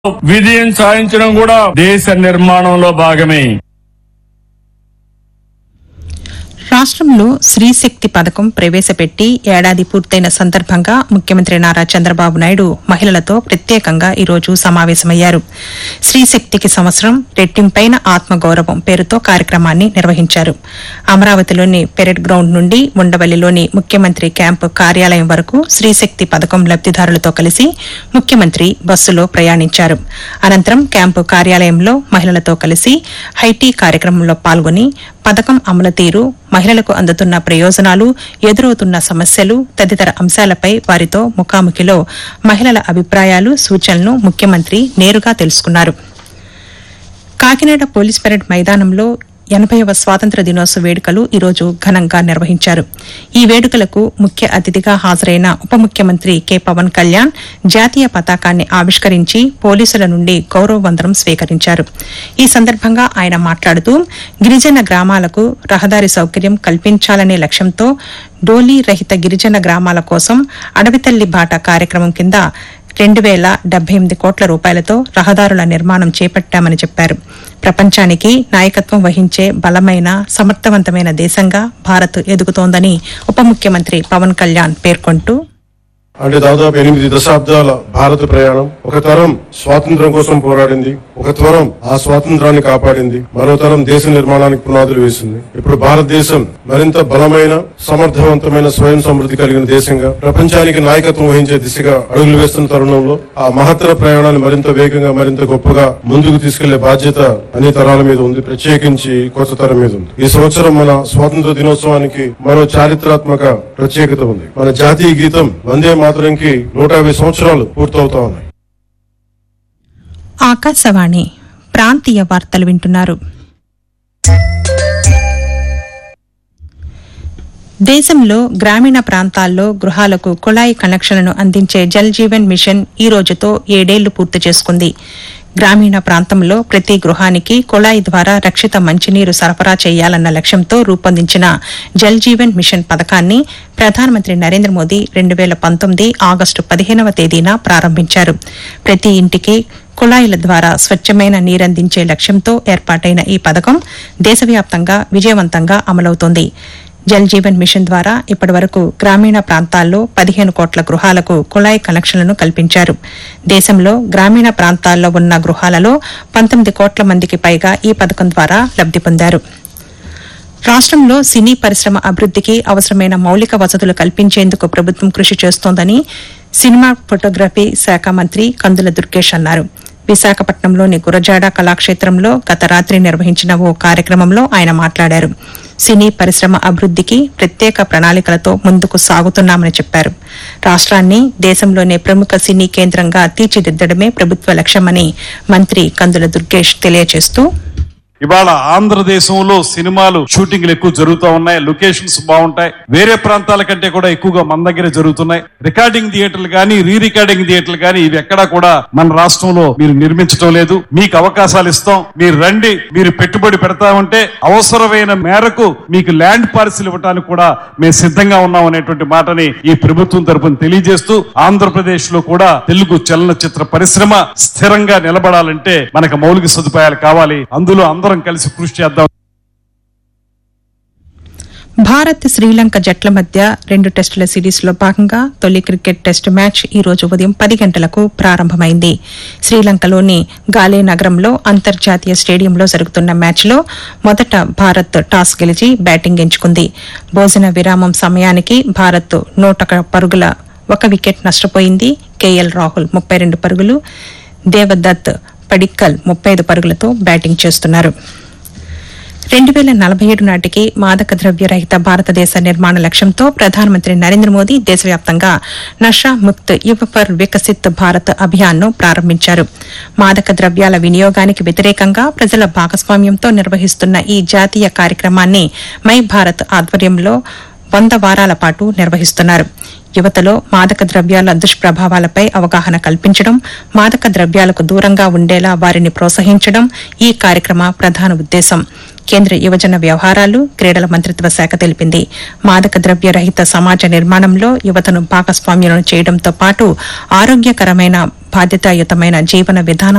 విజయం సాధించడం కూడా దేశ నిర్మాణంలో భాగమే రాష్ట్రంలో స్త్రీశక్తి పథకం ప్రవేశపెట్టి ఏడాది పూర్తయిన సందర్భంగా ముఖ్యమంత్రి నారా చంద్రబాబు నాయుడు మహిళలతో ప్రత్యేకంగా ఈరోజు సమావేశమయ్యారు స్త్రీశక్తికి సంవత్సరం రెట్టింపైన ఆత్మగౌరవం పేరుతో కార్యక్రమాన్ని నిర్వహించారు అమరావతిలోని పెరెడ్ గ్రౌండ్ నుండి ఉండవల్లిలోని ముఖ్యమంత్రి క్యాంపు కార్యాలయం వరకు స్త్రీశక్తి పథకం లబ్దిదారులతో కలిసి ముఖ్యమంత్రి బస్సులో ప్రయాణించారు అనంతరం క్యాంపు కార్యాలయంలో మహిళలతో కలిసి హైటీ కార్యక్రమంలో పాల్గొని పథకం అమలు తీరు మహిళలకు అందుతున్న ప్రయోజనాలు ఎదురవుతున్న సమస్యలు తదితర అంశాలపై వారితో ముఖాముఖిలో మహిళల అభిప్రాయాలు సూచనలను ముఖ్యమంత్రి నేరుగా తెలుసుకున్నారు కాకినాడ పోలీస్ పెరేడ్ మైదానంలో ఎనభైవ స్వాతంత్ర దినోత్సవ వేడుకలు ఈరోజు ఘనంగా నిర్వహించారు ఈ వేడుకలకు ముఖ్య అతిథిగా హాజరైన ఉప ముఖ్యమంత్రి కె పవన్ కళ్యాణ్ జాతీయ పతాకాన్ని ఆవిష్కరించి పోలీసుల నుండి గౌరవ వందనం స్వీకరించారు ఈ సందర్భంగా ఆయన మాట్లాడుతూ గిరిజన గ్రామాలకు రహదారి సౌకర్యం కల్పించాలనే లక్ష్యంతో డోలీ రహిత గిరిజన గ్రామాల కోసం అడవితల్లి బాట కార్యక్రమం కింద రెండు వేల డెబ్బై ఎనిమిది కోట్ల రూపాయలతో రహదారుల నిర్మాణం చేపట్టామని చెప్పారు ప్రపంచానికి నాయకత్వం వహించే బలమైన సమర్థవంతమైన దేశంగా భారత్ ఎదుగుతోందని ఉప ముఖ్యమంత్రి పవన్ కళ్యాణ్ పేర్కొంటూ అంటే దాదాపు ఎనిమిది దశాబ్దాల భారత ప్రయాణం ఒక తరం స్వాతంత్రం కోసం పోరాడింది ఒక తరం ఆ స్వాతంత్రాన్ని కాపాడింది మరో తరం దేశ నిర్మాణానికి పునాదులు వేసింది ఇప్పుడు భారతదేశం మరింత బలమైన సమర్థవంతమైన స్వయం సమృద్ధి కలిగిన దేశంగా ప్రపంచానికి నాయకత్వం వహించే దిశగా అడుగులు వేస్తున్న తరుణంలో ఆ మహత్తర ప్రయాణాన్ని మరింత వేగంగా మరింత గొప్పగా ముందుకు తీసుకెళ్లే బాధ్యత అన్ని తరాల మీద ఉంది ప్రత్యేకించి కొత్త తరం మీద ఉంది ఈ సంవత్సరం మన స్వాతంత్ర దినోత్సవానికి మరో చారిత్రాత్మక ప్రత్యేకత ఉంది మన జాతీయ గీతం వందే మాతరంకి నూట యాభై సంవత్సరాలు పూర్తవుతా ఉన్నాయి ఆకాశవాణి ప్రాంతీయ వార్తలు వింటున్నారు దేశంలో గ్రామీణ ప్రాంతాల్లో గృహాలకు కుళాయి కనెక్షన్లను అందించే జల్ జీవన్ మిషన్ ఈ రోజుతో ఏడేళ్లు పూర్తి చేసుకుంది గ్రామీణ ప్రాంతంలో ప్రతి గృహానికి కుళాయి ద్వారా రక్షిత మంచినీరు సరఫరా చేయాలన్న లక్ష్యంతో రూపొందించిన జల్ జీవన్ మిషన్ పథకాన్ని ప్రధానమంత్రి నరేంద్ర మోదీ రెండు వేల పంతొమ్మిది ఆగస్టు పదిహేనవ తేదీన ప్రారంభించారు ప్రతి ఇంటికి కుళాయిల ద్వారా స్వచ్ఛమైన నీరందించే లక్ష్యంతో ఏర్పాటైన ఈ పథకం దేశవ్యాప్తంగా విజయవంతంగా అమలవుతోంది జల్ జీవన్ మిషన్ ద్వారా ఇప్పటివరకు గ్రామీణ ప్రాంతాల్లో పదిహేను కోట్ల గృహాలకు కుళాయి కనెక్షన్లను కల్పించారు దేశంలో గ్రామీణ ప్రాంతాల్లో ఉన్న గృహాలలో పంతొమ్మిది కోట్ల మందికి పైగా ఈ పథకం ద్వారా లబ్ది పొందారు రాష్ట్రంలో సినీ పరిశ్రమ అభివృద్దికి అవసరమైన మౌలిక వసతులు కల్పించేందుకు ప్రభుత్వం కృషి చేస్తోందని సినిమా ఫోటోగ్రఫీ శాఖ మంత్రి కందుల దుర్గేష్ అన్నారు విశాఖపట్నంలోని గురజాడ కళాక్షేత్రంలో గత రాత్రి నిర్వహించిన ఓ కార్యక్రమంలో ఆయన మాట్లాడారు సినీ పరిశ్రమ అభివృద్దికి ప్రత్యేక ప్రణాళికలతో ముందుకు సాగుతున్నామని చెప్పారు రాష్ట్రాన్ని దేశంలోనే ప్రముఖ సినీ కేంద్రంగా తీర్చిదిద్దడమే ప్రభుత్వ లక్ష్యమని మంత్రి కందుల దుర్గేష్ తెలియజేస్తూ ఇవాళ ఆంధ్రదేశంలో సినిమాలు షూటింగ్లు ఎక్కువ జరుగుతూ ఉన్నాయి లొకేషన్స్ బాగుంటాయి వేరే ప్రాంతాల కంటే కూడా ఎక్కువగా మన దగ్గర జరుగుతున్నాయి రికార్డింగ్ థియేటర్లు కానీ రీ రికార్డింగ్ థియేటర్లు కానీ ఇవి ఎక్కడా కూడా మన రాష్ట్రంలో మీరు నిర్మించడం లేదు మీకు అవకాశాలు ఇస్తాం మీరు రండి మీరు పెట్టుబడి పెడతామంటే అవసరమైన మేరకు మీకు ల్యాండ్ పాలసీలు ఇవ్వడానికి కూడా మేము సిద్ధంగా ఉన్నాం అనేటువంటి మాటని ఈ ప్రభుత్వం తరపున తెలియజేస్తూ ఆంధ్రప్రదేశ్ లో కూడా తెలుగు చలనచిత్ర పరిశ్రమ స్థిరంగా నిలబడాలంటే మనకు మౌలిక సదుపాయాలు కావాలి అందులో అందరం కలిసి కృషి చేద్దాం భారత్ శ్రీలంక జట్ల మధ్య రెండు టెస్టుల సిరీస్ లో భాగంగా తొలి క్రికెట్ టెస్ట్ మ్యాచ్ ఈ రోజు ఉదయం పది గంటలకు ప్రారంభమైంది శ్రీలంకలోని గాలే నగరంలో అంతర్జాతీయ స్టేడియంలో జరుగుతున్న మ్యాచ్లో మొదట భారత్ టాస్ గెలిచి బ్యాటింగ్ ఎంచుకుంది భోజన విరామం సమయానికి భారత్ నూట పరుగుల ఒక వికెట్ నష్టపోయింది కేఎల్ రాహుల్ ముప్పై రెండు పరుగులు దేవదత్ పడిక్కల్ ముప్పై ఐదు పరుగులతో బ్యాటింగ్ చేస్తున్నారు రెండు వేల నలభై ఏడు నాటికి మాదక ద్రవ్య రహిత భారతదేశ నిర్మాణ లక్ష్యంతో ప్రధానమంత్రి నరేంద్ర మోదీ దేశవ్యాప్తంగా నషా ముక్త్ యువ ఫర్ వికసిత్ భారత్ అభియాన్ను ప్రారంభించారు మాదక ద్రవ్యాల వినియోగానికి వ్యతిరేకంగా ప్రజల భాగస్వామ్యంతో నిర్వహిస్తున్న ఈ జాతీయ కార్యక్రమాన్ని మై భారత్ ఆధ్వర్యంలో వంద వారాల పాటు నిర్వహిస్తున్నారు యువతలో మాదక ద్రవ్యాల దుష్ప్రభావాలపై అవగాహన కల్పించడం మాదక ద్రవ్యాలకు దూరంగా ఉండేలా వారిని ప్రోత్సహించడం ఈ కార్యక్రమ ప్రధాన ఉద్దేశం కేంద్ర యువజన వ్యవహారాలు క్రీడల మంత్రిత్వ శాఖ తెలిపింది మాదక ద్రవ్య రహిత సమాజ నిర్మాణంలో యువతను భాగస్వామ్యం చేయడంతో పాటు ఆరోగ్యకరమైన బాధ్యతాయుతమైన జీవన విధానం